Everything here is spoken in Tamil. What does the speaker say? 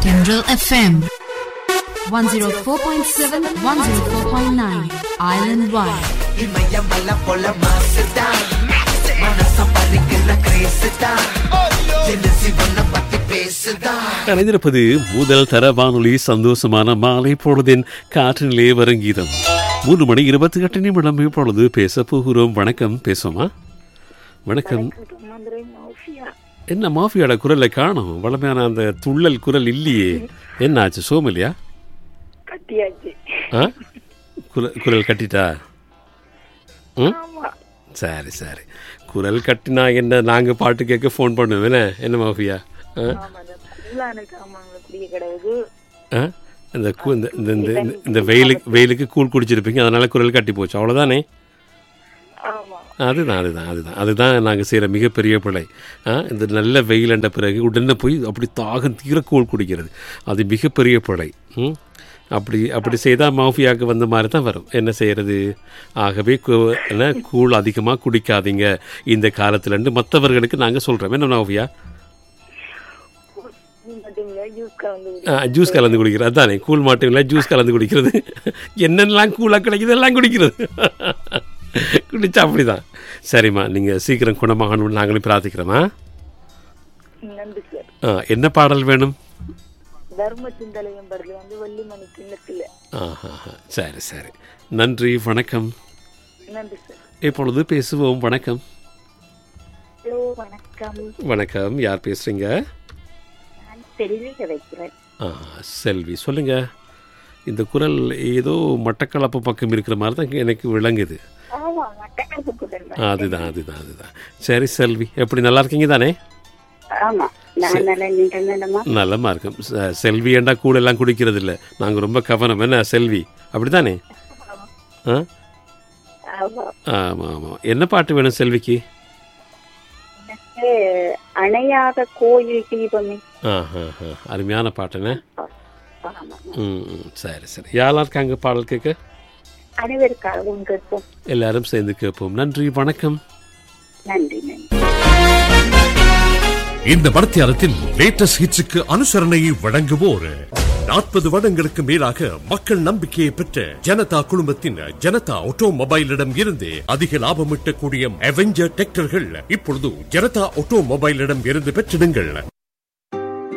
Tendril FM 104.7 104.9 Island Wide இமயமல போல மாசுதான் மனச பறிக்கிற கிரேசுதான் என்ன சிவனை பத்தி பேசுதான் கலைந்திருப்பது முதல் தர வானொலி சந்தோஷமான மாலை பொழுதின் காற்றினிலே வருங்கீதம் மூணு மணி இருபத்தி எட்டு நிமிடம் இப்பொழுது பேச போகிறோம் வணக்கம் பேசுவோமா வணக்கம் மதுரை மௌஃபியா என்ன மாஃபியோட குரலை காணும் வளமையான அந்த துள்ளல் குரல் இல்லையே என்ன ஆச்சு சோமலியா கட்டியாச்சு ஆ குரல் குரல் கட்டிட்டா ம் ஆமா சரி சரி குரல் கட்டினா என்ன நாங்கள் பாட்டு கேட்க ஃபோன் பண்ணுவோம் என்ன என்ன மாஃபியா ஆ ஆமா அந்த குள்ளான சாமான்களை குடிக்க கிடையாது ஆ இந்த கு- இந்த இந்த இந்த- இந்த- இந்த வெயிலுக்கு வெயிலுக்கு கூழ் குடிச்சிருப்பீங்க அதனால குரல் கட்டி போச்சு அவ்வளோதானே ஆமா அதுதான் அதுதான் அதுதான் அதுதான் நாங்கள் செய்கிற மிகப்பெரிய பிழை ஆ இந்த நல்ல வெயில் அண்ட பிறகு உடனே போய் அப்படி தாகம் தீர கூழ் குடிக்கிறது அது மிகப்பெரிய பிழை ம் அப்படி அப்படி செய்தால் மாஃபியாவுக்கு வந்த மாதிரி தான் வரும் என்ன செய்கிறது ஆகவே கு- என்ன கூழ் அதிகமாக குடிக்காதீங்க இந்த காலத்துலன்னு மற்றவர்களுக்கு நாங்கள் சொல்கிறோம் என்ன மாஃபியா நீ மட்டும் இல்ல ஜூஸ் கலந்து குடி. ஜூஸ் கலந்து குடிக்கிறது அதானே கூழ் மாட்டும் இல்லை ஜூஸ் கலந்து குடிக்கிறது என்னென்னலாம் கூழாக கிடைக்குது எல்லாம் குடிக்கிறது குடிச்சா அப்படிதான் சரிம்மா நீங்கள் சீக்கிரம் குணமாகணும்னு நாங்களும் பிரார்த்திக்கிறோமா நன்றி சார் ஆ, என்ன பாடல் வேணும் தர்ம சிந்தலையும் படுது வந்து வள்ளிமணி கிண்ணத்துல ஆஹா சரி சரி நன்றி வணக்கம் நன்றி சார் இப்பொழுது பேசுவோம் வணக்கம் ஹலோ வணக்கம் வணக்கம் யார் பேசுறீங்க நான் செல்வி கிடைக்கிறேன் ஆ செல்வி சொல்லுங்க இந்த குரல் ஏதோ மட்டக்களப்பு பக்கம் இருக்கிற மாதிரி தான் எனக்கு விளங்குது ஆமா மட்டக்களப்பு குரல் தான். அதுதான் அதுதான் அதுதான் சரி செல்வி எப்படி நல்லா இருக்கீங்க தானே ஆமா நான் நல்ல நீங்க நல்லமா நல்லமா இருக்கும் செ- செல்வி ஏண்டா கூட எல்லாம் குடிக்கிறது இல்லை நாங்கள் ரொம்ப கவனம் என்ன செல்வி அப்படிதானே ஆ ஆமா ஆமாம் ஆமாம் என்ன பாட்டு வேணும் செல்விக்கு எனக்கு அணையாத கோயில் தீபமே ஆ ஆ ஆ அருமையான பாட்டுண்ணே ஆமா ம் ம், சரி சரி யாரெல்லாம் இருக்காங்க பாடல் கேட்க அனைவருக்காகவும் கேட்போம் எல்லாரும் சேர்ந்து கேட்போம் நன்றி வணக்கம் நன்றி நன்றி இந்த மடத்தியாரத்தில் லேட்டஸ்ட் ஹிட்ஸுக்கு அனுசரணையை வழங்குவோர் நாற்பது வருடங்களுக்கு மேலாக மக்கள் நம்பிக்கையை பெற்ற ஜனதா குழுமத்தின் ஜனதா ஆட்டோமொபைலிடம் இருந்து அதிக லாபம் ஈட்டக்கூடிய அவெஞ்சர் டிராக்டர்கள் இப்பொழுது ஜனதா ஆட்டோமொபைலிடம் இருந்து பெற்றிடுங்கள்